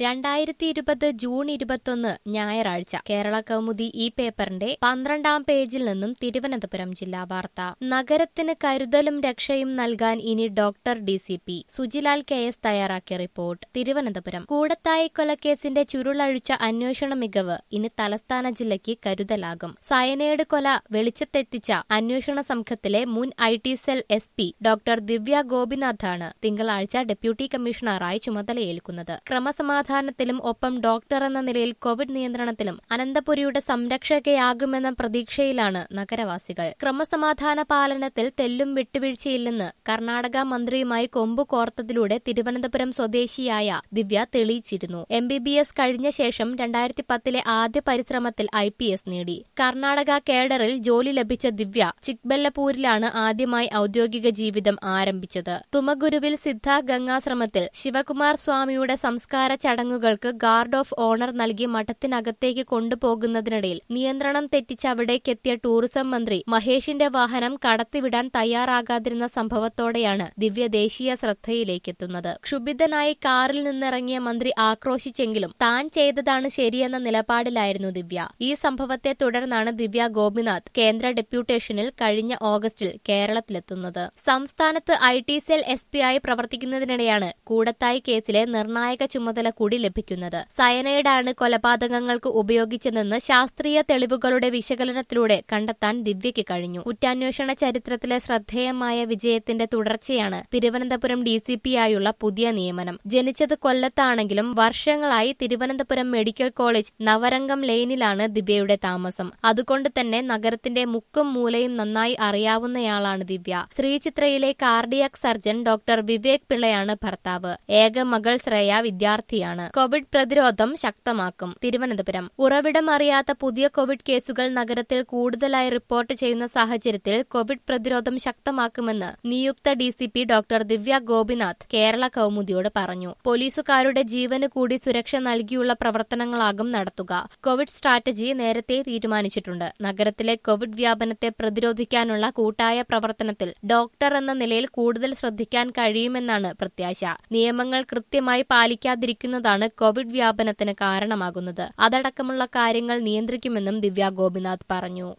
രണ്ടായിരത്തി ഇരുപത് ജൂൺ ഇരുപത്തൊന്ന് ഞായറാഴ്ച കേരള കൗമുദി ഈ പേപ്പറിന്റെ പന്ത്രണ്ടാം പേജിൽ നിന്നും തിരുവനന്തപുരം ജില്ലാ വാർത്ത നഗരത്തിന് കരുതലും രക്ഷയും നൽകാൻ ഇനി doctor D C P Sujilal K S തയ്യാറാക്കിയ റിപ്പോർട്ട് തിരുവനന്തപുരം കൂടത്തായി കൊലക്കേസിന്റെ ചുരുളഴിച്ച അന്വേഷണ മികവ് ഇനി തലസ്ഥാന ജില്ലയ്ക്ക് കരുതലാകും സയനേഡ് കൊല വെളിച്ചത്തെത്തിച്ച അന്വേഷണ സംഘത്തിലെ മുൻ I T cell S P doctor Divya ഗോപിനാഥാണ് തിങ്കളാഴ്ച ഡെപ്യൂട്ടി കമ്മീഷണറായി ചുമതലയേൽക്കുന്നത് ക്രമസമാധാനത്തിലും ഒപ്പം ഡോക്ടർ എന്ന നിലയിൽ കോവിഡ് നിയന്ത്രണത്തിലും അനന്തപുരിയുടെ സംരക്ഷകയാകുമെന്ന പ്രതീക്ഷയിലാണ് നഗരവാസികൾ ക്രമസമാധാന പാലനത്തിൽ തെല്ലും വിട്ടുവീഴ്ചയില്ലെന്ന് കർണാടക മന്ത്രിയുമായി കൊമ്പു കോർത്തതിലൂടെ തിരുവനന്തപുരം സ്വദേശിയായ ദിവ്യ തെളിയിച്ചിരുന്നു എം ബി ബി എസ് കഴിഞ്ഞ ശേഷം രണ്ടായിരത്തി പത്തിലെ ആദ്യ പരിശ്രമത്തിൽ ഐ പി എസ് നേടി കർണാടക കേഡറിൽ ജോലി ലഭിച്ച ദിവ്യ ചിക്ബല്ലപൂരിലാണ് ആദ്യമായി ഔദ്യോഗിക ജീവിതം ആരംഭിച്ചത് തുമഗുരുവിൽ സിദ്ധ ഗംഗാശ്രമത്തിൽ ശിവകുമാർ സ്വാമിയുടെ സംസ്കാര ചടങ്ങുകൾക്ക് ഗാർഡ് ഓഫ് ഓണർ നൽകി മഠത്തിനകത്തേക്ക് കൊണ്ടുപോകുന്നതിനിടയിൽ നിയന്ത്രണം തെറ്റിച്ച് അവിടേക്കെത്തിയ ടൂറിസം മന്ത്രി മഹേഷിന്റെ വാഹനം കടത്തിവിടാൻ തയ്യാറാകാതിരുന്ന സംഭവത്തോടെയാണ് ദിവ്യ ദേശീയ ശ്രദ്ധയിലേക്കെത്തുന്നത് ക്ഷുഭിതനായി കാറിൽ നിന്നിറങ്ങിയ മന്ത്രി ആക്രോശിച്ചെങ്കിലും താൻ ചെയ്തതാണ് ശരിയെന്ന നിലപാടിലായിരുന്നു ദിവ്യ ഈ സംഭവത്തെ തുടർന്നാണ് ദിവ്യ ഗോപിനാഥ് കേന്ദ്ര ഡെപ്യൂട്ടേഷനിൽ കഴിഞ്ഞ ഓഗസ്റ്റിൽ കേരളത്തിലെത്തുന്നത് സംസ്ഥാനത്ത് I T cell S P ആയി പ്രവർത്തിക്കുന്നതിനിടെയാണ് കൂടത്തായി കേസിലെ നിർണായക ചുമതല കൂടി ലഭിക്കുന്നത് സയനൈഡാണ് കൊലപാതകങ്ങൾക്ക് ഉപയോഗിച്ചതെന്ന് ശാസ്ത്രീയ തെളിവുകളുടെ വിശകലനത്തിലൂടെ കണ്ടെത്താൻ ദിവ്യയ്ക്ക് കഴിഞ്ഞു കുറ്റാന്വേഷണ ചരിത്രത്തിലെ ശ്രദ്ധേയമായ വിജയത്തിന്റെ തുടർച്ചയാണ് തിരുവനന്തപുരം ഡി സി പി ആയുള്ള പുതിയ നിയമനം ജനിച്ചത് കൊല്ലത്താണെങ്കിലും വർഷങ്ങളായി തിരുവനന്തപുരം മെഡിക്കൽ കോളേജ് നവരംഗം ലെയിനിലാണ് ദിവ്യയുടെ താമസം അതുകൊണ്ട് തന്നെ നഗരത്തിന്റെ മുക്കും മൂലയും നന്നായി അറിയാവുന്നയാളാണ് ദിവ്യ ശ്രീചിത്രയിലെ കാർഡിയാക് സർജൻ ഡോക്ടർ വിവേക് പിള്ളയാണ് ഭർത്താവ് ഏക മകൾ ശ്രേയ വിദ്യാർത്ഥിയാണ് കോവിഡ് പ്രതിരോധം ശക്തമാക്കും തിരുവനന്തപുരം ഉറവിടം അറിയാത്ത പുതിയ കോവിഡ് കേസുകൾ നഗരത്തിൽ കൂടുതലായി റിപ്പോർട്ട് ചെയ്യുന്ന സാഹചര്യത്തിൽ കോവിഡ് പ്രതിരോധം ശക്തമാക്കുമെന്ന് നിയുക്ത D C P doctor Divya Gopinath Kerala കൗമുദിയോട് പറഞ്ഞു പോലീസുകാരുടെ ജീവന് കൂടി സുരക്ഷ നൽകിയുള്ള പ്രവർത്തനങ്ങളാകും നടത്തുക കോവിഡ് സ്ട്രാറ്റജി നേരത്തെ തീരുമാനിച്ചിട്ടുണ്ട് നഗരത്തിലെ കോവിഡ് വ്യാപനത്തെ പ്രതിരോധിക്കാനുള്ള കൂട്ടായ പ്രവർത്തനത്തിൽ ഡോക്ടർ എന്ന നിലയിൽ കൂടുതൽ ശ്രദ്ധിക്കാൻ കഴിയുമെന്നാണ് പ്രത്യാശ നിയമങ്ങൾ കൃത്യമായി പാലിക്കാതിരിക്കുന്നതാണ് കോവിഡ് വ്യാപനത്തിന് കാരണമാകുന്നത് അതടക്കമുള്ള കാര്യങ്ങൾ നിയന്ത്രിക്കുമെന്നും ദിവ്യ ഗോപിനാഥ് പറഞ്ഞു